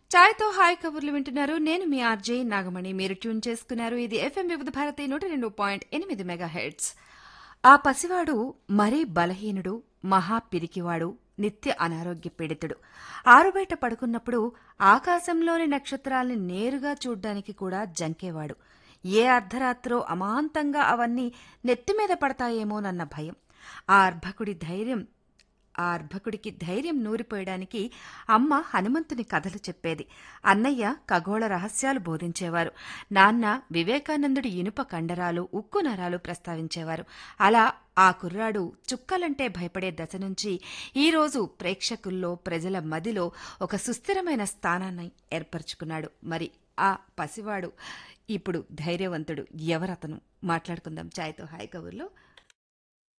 ఛాయ్తో hi కబుర్లు వింటున్నారు నేను మీ ఆర్జే నాగమణి మీరు ట్యూన్ చేసుకున్నారు ఇది ఎఫ్ఎం వివిధ భారతి నూట రెండు పాయింట్ ఎనిమిది మెగా హెడ్స్ ఆ పసివాడు మరీ బలహీనుడు మహా పిరికివాడు నిత్య అనారోగ్య పీడితుడు ఆరుబయట పడుకున్నప్పుడు ఆకాశంలోని నక్షత్రాల్ని నేరుగా చూడ్డానికి కూడా జంకేవాడు ఏ అర్ధరాత్రో అమాంతంగా అవన్నీ నెత్తిమీద పడతాయేమోనన్న భయం ఆ అర్భకుడి ధైర్యం ఆ అర్భకుడికి ధైర్యం నూరిపోయడానికి అమ్మ హనుమంతుని కథలు చెప్పేది అన్నయ్య ఖగోళ రహస్యాలు బోధించేవారు నాన్న వివేకానందుడి ఇనుప కండరాలు ఉక్కు నరాలు ప్రస్తావించేవారు అలా ఆ కుర్రాడు చుక్కలంటే భయపడే దశ నుంచి ఈరోజు ప్రేక్షకుల్లో ప్రజల మదిలో ఒక సుస్థిరమైన స్థానాన్ని ఏర్పరచుకున్నాడు మరి ఆ పసివాడు ఇప్పుడు ధైర్యవంతుడు ఎవరతను మాట్లాడుకుందాం ఛాయ్తో హాయ్ కబుర్లో